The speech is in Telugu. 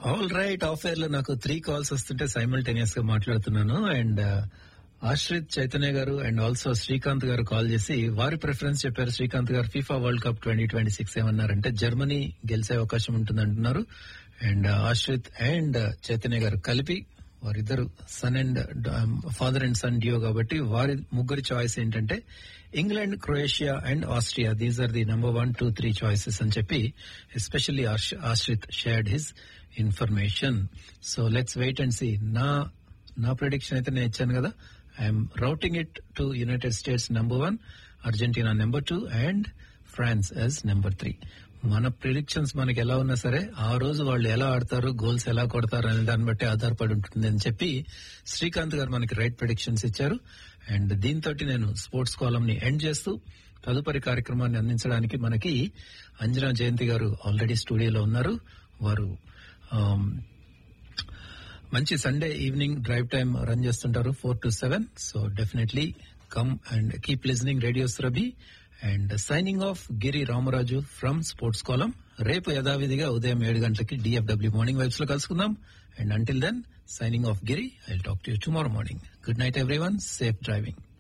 ఆల్ రైట్ ఆఫ్ ఎయిర్ లో నాకు త్రీ కాల్స్ వస్తుంటే సైమల్టేనియస్ గా మాట్లాడుతున్నాను అండ్ ఆశ్రిత్ చైతన్య గారు అండ్ ఆల్సో శ్రీకాంత్ గారు కాల్ చేసి వారి ప్రిఫరెన్స్ చెప్పారు శ్రీకాంత్ గారు FIFA world cup twenty twenty six ఏమన్నారంటే జర్మనీ గెలిచే అవకాశం ఉంటుంది అంటున్నారు అండ్ ఆశ్రిత్ అండ్ చైతన్య గారు కలిపి వారిద్దరు son and father and son duo కాబట్టి వారి ముగ్గురి చాయిస్ ఏంటంటే England Croatia and Austria these are the number one two three choices అని చెప్పి especially Ashrith shared his information so let's wait and see నా నా ప్రిడిక్షన్ అయితే నేను ఇచ్చాను కదా I'm routing it to United States number one Argentina number two and France as number three మన ప్రిడిక్షన్స్ మనకి ఎలా ఉన్నా సరే ఆ రోజు వాళ్ళు ఎలా ఆడతారు గోల్స్ ఎలా కొడతారు అనే దాన్ని బట్టి ఆధారపడి ఉంటుంది అని చెప్పి శ్రీకాంత్ గారు మనకి రైట్ ప్రిడిక్షన్స్ ఇచ్చారు అండ్ దీంతో నేను స్పోర్ట్స్ కాలం ని ఎండ్ చేస్తూ తదుపరి కార్యక్రమాన్ని అందించడానికి మనకి అంజనా జయంతి గారు ఆల్రెడీ స్టూడియోలో ఉన్నారు వారు మంచి Sunday evening drive time run చేస్తుంటారు four to seven so definitely come and keep listening radio రబీ and signing off Giri Ramaraju from sports కాలం రేపు యథావిధిగా ఉదయం ఏడు గంటలకి డిఎఫ్డబ్ల్యూ మార్నింగ్ వైబ్స్ లో కలుసుకుందాం and until then signing off Giri I talk to you tomorrow morning good night every one safe driving